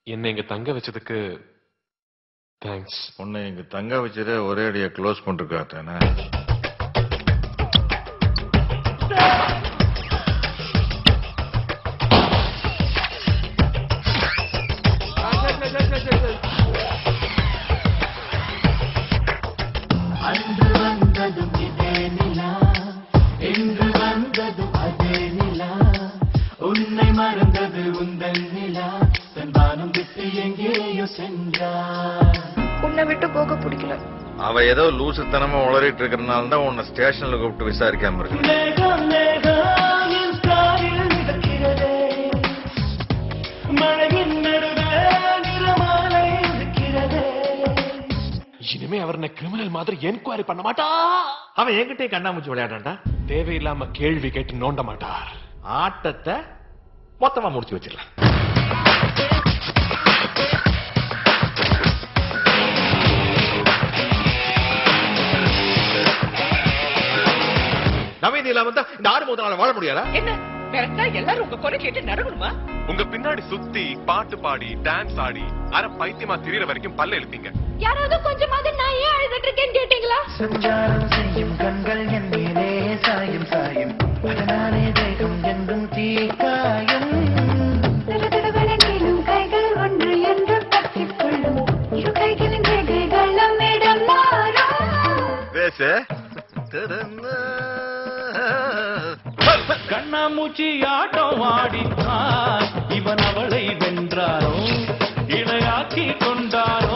என்னை இங்க தங்க வச்சதுக்கு தேங்க்ஸ் உன்னை இங்க தங்க வச்சதே ஒரே அடியா க்ளோஸ் பண்ணிருக்கா தானே அன்று வந்ததும் இதே நிலா என்று வந்ததும் அதே நிலா உன்னை மறந்தது உந்தன் நிலா தன் வானம் விட்டு எங்கேயோ சென்றார் உன்னை விட்டு போக பிடிக்கல அவ ஏதோ லூசுத்தனமா உளறிட்டு இருக்கிறனால தான் உன்னை ஸ்டேஷன்ல கூப்பிட்டு விசாரிக்காம இருக்கு மேகம் மேகம் என் காரில் மிதக்கிறதே மழையின் நடுவே நிறமாலை இருக்கிறதே இனிமே அவர் என்ன கிரிமினல் மாதிரி என்கொயரி பண்ண மாட்டா அவன் என்கிட்டயே கண்ணாமூச்சி விளையாடான்டா தேவையில்லாம கேள்வி கேட்டு நோண்ட மாட்டார் ஆட்டத்தை மொத்தமா முடிச்சு வச்சிடலாம் நவீன் இல்லாம இருந்தா இந்த ஆறு மூணு நாள் வாழ முடியாதா என்ன கரெக்டா எல்லாரும் உங்க குறை கேட்டு நடக்கணுமா உங்க பின்னாடி சுத்தி பாட்டு பாடி டான்ஸ் ஆடி அரை பைத்தியமா திரியற வரைக்கும் பல்ல எழுத்தீங்க யாராவது கொஞ்சமாவது நான் ஏன் அழுதுட்டு இருக்கேன்னு கேட்டீங்களா சஞ்சாரம் செய்யும் கண்கள் என் மேலே சாயும் சாயும் அதனாலே தேகம் எங்கும் தீக்காயும் தடதடவென நீளும் கைகள் ஒன்று என்று பற்றிக் கொள்ளும் இரு கைகளின் ரேகைகள் நம்மிடம் மாறும் பேசு கண்ணாமூச்சி ஆட்டம் ஆடினார் இவன் அவளை வென்றாரோ இணையாக்கி கொண்டாரோ